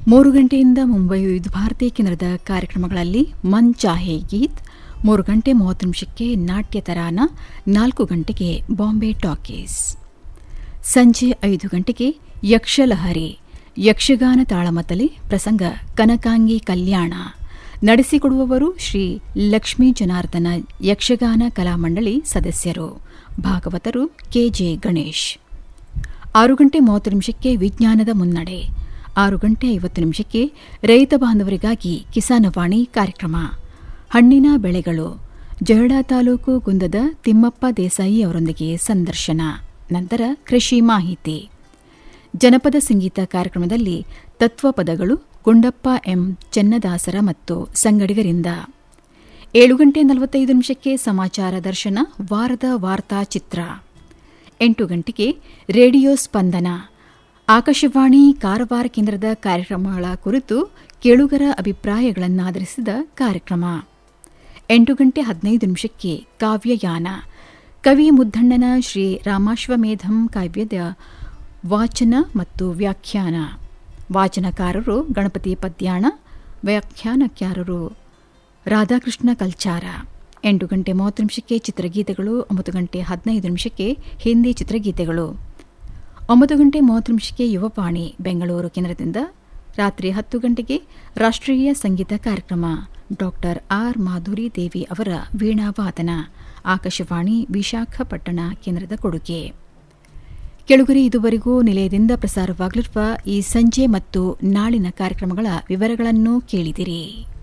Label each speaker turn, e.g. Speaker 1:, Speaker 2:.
Speaker 1: ಮೂರು ಗಂಟೆಯಿಂದ ಮುಂಬೈ ವಿವಿಧ ಭಾರತಿ ಕೇಂದ್ರದ ಕಾರ್ಯಕ್ರಮಗಳಲ್ಲಿ ಮನ್ ಚಾಹೆ ಗೀತ್ ಮೂರು ಗಂಟೆ ಮೂವತ್ತು ನಿಮಿಷಕ್ಕೆ ನಾಟ್ಯ ತರಾನ ನಾಲ್ಕು ಗಂಟೆಗೆ ಬಾಂಬೆ ಟಾಕೀಸ್ ಸಂಜೆ ಐದು ಗಂಟೆಗೆ ಯಕ್ಷಲಹರಿ ಯಕ್ಷಗಾನ ತಾಳಮತಲೆ ಪ್ರಸಂಗ ಕನಕಾಂಗಿ ಕಲ್ಯಾಣ ನಡೆಸಿಕೊಡುವವರು ಶ್ರೀ ಲಕ್ಷ್ಮೀ ಜನಾರ್ದನ ಯಕ್ಷಗಾನ ಕಲಾಮಂಡಳಿ ಸದಸ್ಯರು ಭಾಗವತರು ಕೆಜೆ ಗಣೇಶ್ ಆರು ಗಂಟೆ ಮೂವತ್ತು ನಿಮಿಷಕ್ಕೆ ವಿಜ್ಞಾನದ ಮುನ್ನಡೆ ಆರು ಗಂಟೆ ಐವತ್ತು ನಿಮಿಷಕ್ಕೆ ರೈತ ಬಾಂಧವರಿಗಾಗಿ ಕಿಸಾನವಾಣಿ ಕಾರ್ಯಕ್ರಮ ಹಣ್ಣಿನ ಬೆಳೆಗಳು ಜಹಡಾ ತಾಲೂಕು ಗುಂದದ ತಿಮ್ಮಪ್ಪ ದೇಸಾಯಿ ಅವರೊಂದಿಗೆ ಸಂದರ್ಶನ ನಂತರ ಕೃಷಿ ಮಾಹಿತಿ ಜನಪದ ಸಂಗೀತ ಕಾರ್ಯಕ್ರಮದಲ್ಲಿ ತತ್ವಪದಗಳು ಗುಂಡಪ್ಪ ಎಂ ಚೆನ್ನದಾಸರ ಮತ್ತು ಸಂಗಡಿಗರಿಂದ ಏಳು ಗಂಟೆ ನಲವತ್ತೈದು ನಿಮಿಷಕ್ಕೆ ಸಮಾಚಾರ ದರ್ಶನ ವಾರದ ವಾರ್ತಾ ಚಿತ್ರ ಎಂಟು ಗಂಟೆಗೆ ರೇಡಿಯೋ ಸ್ಪಂದನ ಆಕಾಶವಾಣಿ ಕಾರವಾರ ಕೇಂದ್ರದ ಕಾರ್ಯಕ್ರಮಗಳ ಕುರಿತು ಕೇಳುಗರ ಅಭಿಪ್ರಾಯಗಳನ್ನಾಧರಿಸಿದ ಕಾರ್ಯಕ್ರಮ ಎಂಟು ಗಂಟೆ ಹದಿನೈದು ನಿಮಿಷಕ್ಕೆ ಕಾವ್ಯಯಾನ ಕವಿ ಮುದ್ದಣ್ಣನ ಶ್ರೀ ರಾಮಾಶ್ವಮೇಧಂ ಕಾವ್ಯದ ವಾಚನ ಮತ್ತು ವ್ಯಾಖ್ಯಾನ ವಾಚನಕಾರರು ಗಣಪತಿ ಪದ್ಯಾಣ ವ್ಯಾಖ್ಯಾನಕಾರರು ರಾಧಾಕೃಷ್ಣ ಕಲ್ಚಾರ ಎಂಟು ಗಂಟೆ ಮೂವತ್ತು ನಿಮಿಷಕ್ಕೆ ಚಿತ್ರಗೀತೆಗಳು ಒಂಬತ್ತು ಗಂಟೆ ಹದಿನೈದು ನಿಮಿಷಕ್ಕೆ ಹಿಂದಿ ಚಿತ್ರಗೀತೆಗಳು ಒಂಬತ್ತು ಗಂಟೆ ಮೂವತ್ತು ನಿಮಿಷಕ್ಕೆ ಯುವವಾಣಿ ಬೆಂಗಳೂರು ಕೇಂದ್ರದಿಂದ ರಾತ್ರಿ ಹತ್ತು ಗಂಟೆಗೆ ರಾಷ್ಟ್ರೀಯ ಸಂಗೀತ ಕಾರ್ಯಕ್ರಮ ಡಾಕ್ಟರ್ ಆರ್ ಮಾಧುರಿ ದೇವಿ ಅವರ ವೀಣಾವಾದನ ಆಕಾಶವಾಣಿ ವಿಶಾಖಪಟ್ಟಣ ಕೇಂದ್ರದ ಕೊಡುಗೆ ಕೆಳಗುರಿ ಇದುವರೆಗೂ ನಿಲಯದಿಂದ ಪ್ರಸಾರವಾಗಲಿರುವ ಈ ಸಂಜೆ ಮತ್ತು ನಾಳಿನ ಕಾರ್ಯಕ್ರಮಗಳ ವಿವರಗಳನ್ನು ಕೇಳಿದಿರಿ